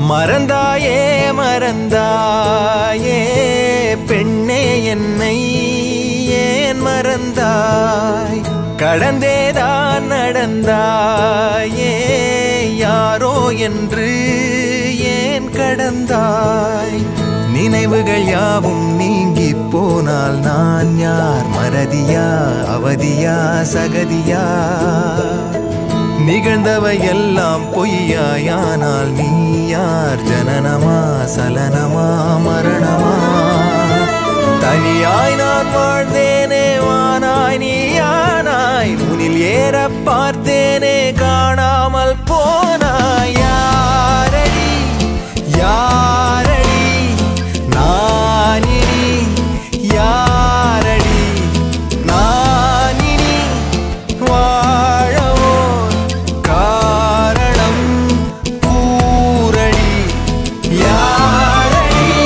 மறந்தாயே மறந்தாயே பெண்ணே என்னை ஏன் மறந்தாய் கடந்தேதான் நடந்தாயே யாரோ என்று ஏன் கடந்தாய் நினைவுகள் யாவும் நீங்கி போனால் நான் யார் மறதியா அவதியா சகதியா நிகழ்ந்தவை எல்லாம் பொய்யாயானால் நீ யார் ஜனனமா சலனமா மரணமா தனியாய் நான் வாழ்ந்தேனே வானாய் நீயானாய் உனில் ஏற பார்த்தேனே காணாமல் போனாய் யாரடி யாரடி நானினி யாரடி நானினி வாழவோ காரணம் கூறடி யாரடி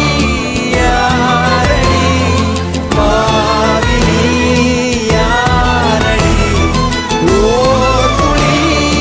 யாரடி பாவினி யாரடி ஓர் துளி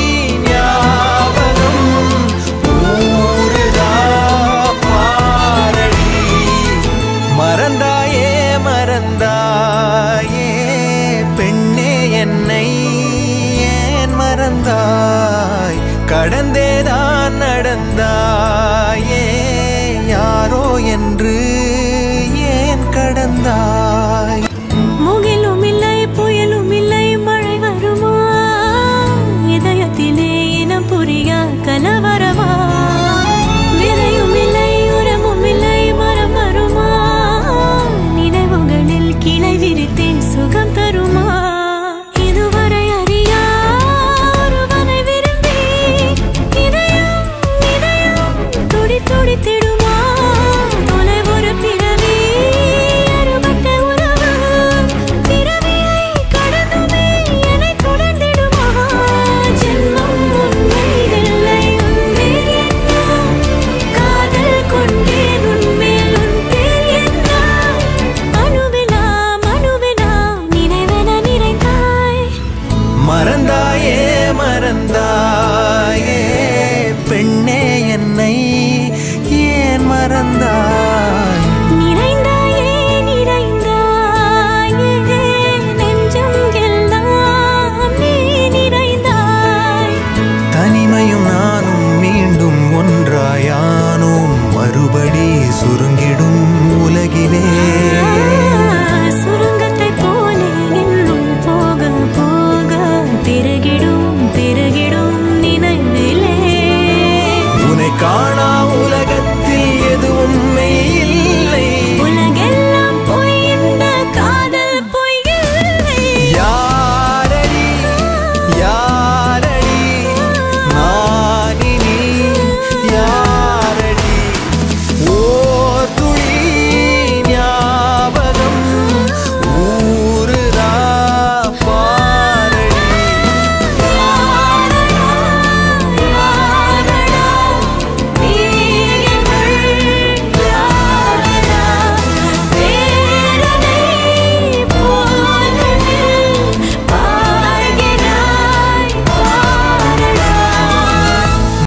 ஞாபகம் ஊறுதா பாரடி மறந்தாயே மறந்தாயே பெண்ணே என்னை ஏன் மறந்தாய் கடந்தேதான் நடந்தாயே யாரோ என்று ஏன் கடந்தாய் முகிலும் இல்லை புயலும் இல்லை மழை வருமா இதயத்திலே இனம் புரியா கலவரமா விதையும் இல்லை உரமும் இல்லை மரம் வருமா நினைவுகளில் கிளை விரித்தே சுகம் தருமா இதுவரை அறியா ஒருவனை விரும்பி இதயம் இதயம் துடி துடித்திடுமா தொலை ஒரு பிறவி அறுபட்ட உறவு பிறவியை கடந்துமே என்னை தொடர்ந்திடுமா ஜென்மம் உண்மை இல்லை உன்மேல் என்ன காதல் கொண்டேன் உன்மேல் உன் பேர் என்ன அணுவெல்லாம் அணுவெல்லாம் நினைவென நிறைந்தாய் மறந்தாயே மறந்தாயே பெண்ணே என்னை ஏன் மறந்தாய்